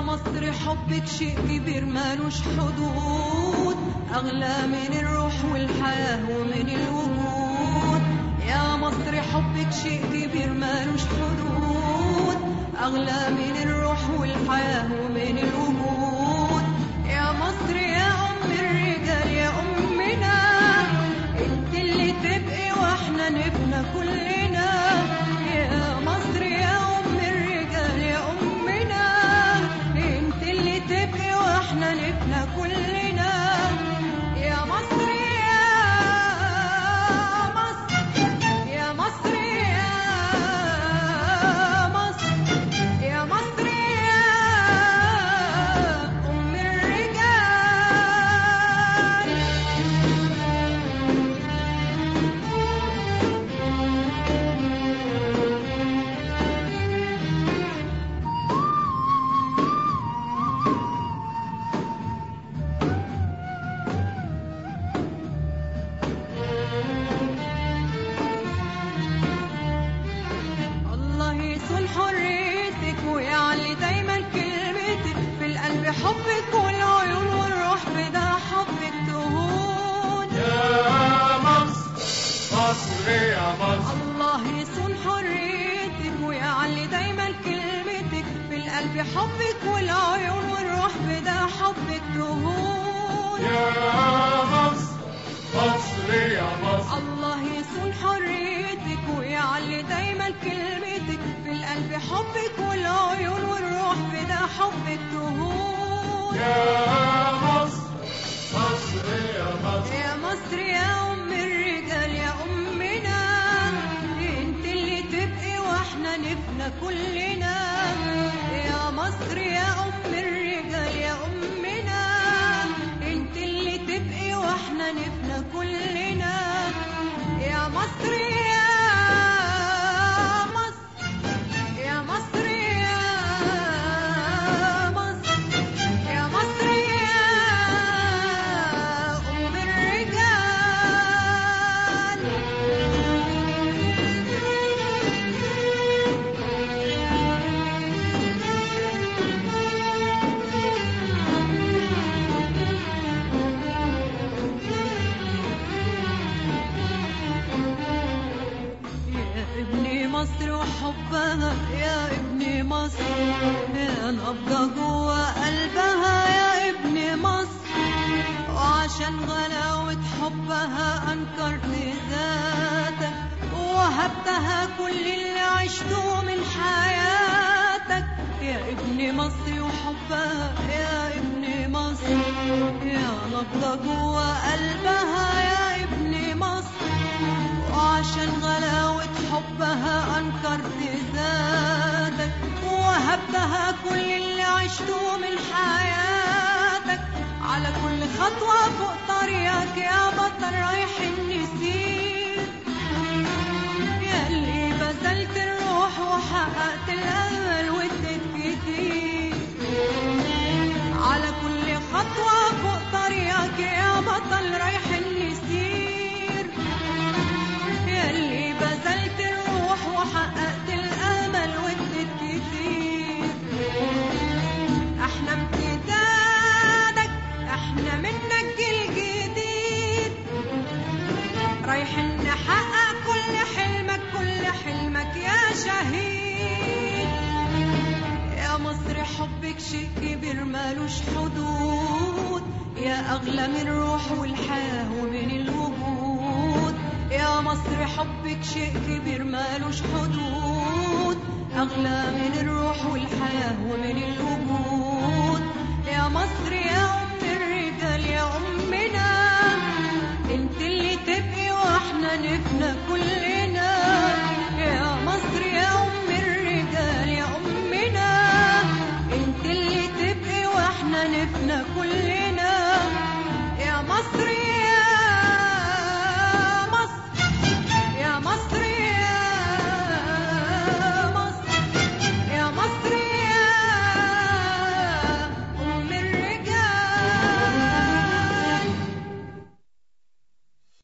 مصر حبك شيء كبير مالوش حدود أغلى من الروح والحياة ومن الوجود يا مصر حبك شيء كبير مالوش حدود أغلى من الروح والحياة ومن الوجود يا مصر يا أم الرجال يا أمنا انت اللي تبقي واحنا نبنى كلنا يا مصر يا أم الرجال يا أمنا انت اللي تبقي واحنا نبنى كلنا يا مصر يا مصر يا مصر يا مصر يا مصر يا أم الرجال الله يصون حريتك ويعلي دايما كلمتك في القلب حبك والعيون والروح بدا حبك تهون يا مصر مصر يا مصر الله يصون حريتك ويعلي دايما كلمتك في القلب حبك والعيون والروح بدا حبك تهون يا مصر مصر يا مصر الله يصون حريتك ويعلي دايما كلمتك في القلب حبك والعيون والروح بدا حبك تهون يا مصر مصر يا مصر يا مصر يا أم الرجال يا أمنا انت اللي تبقي واحنا نفنى كلنا يا مصر يا أم الرجال يا أمنا انت اللي تبقي واحنا نفنى كلنا يا مصر يا مصر يا مصر يا مصر يا مصر يا أم الرجال يا ابني مصر وحبها يا ابني مصر يا نبضة جوا قلبها يا ابني مصر وعشان غلاوة حبها أنكرت ذاتك ووهبتها كل اللي عشته من حياتك يا ابن مصر وحبها يا ابن مصر يا نبضة جوا قلبها يا ابن مصر وعشان غلاوة حبها أنكرت ذاتك ووهبتها كل اللي عشته من حياتك على كل خطوة فوق طريقك يا بطل رايح النسيم يا اللي بذلت الروح وحققت الأمل واديت كتير على كل خطوة فوق طريقك يا بطل رايح النسير ياللي بذلت الروح وحققت الامل واديت كتير احنا امتدادك احنا منك جيل جديد رايحين نحقق كل حلمك كل حلمك يا شهيد يا مصر حبك شيء كبير مالوش حدود يا أغلى من الروح والحياة ومن الوجود يا مصر حبك شيء كبير مالوش حدود أغلى من الروح والحياة ومن الوجود يا مصر يا أم الرجال يا أمنا انت اللي تبقي واحنا نفنى كلنا يا مصر يا أم الرجال يا أمنا انت اللي تبقي واحنا نفنى كلنا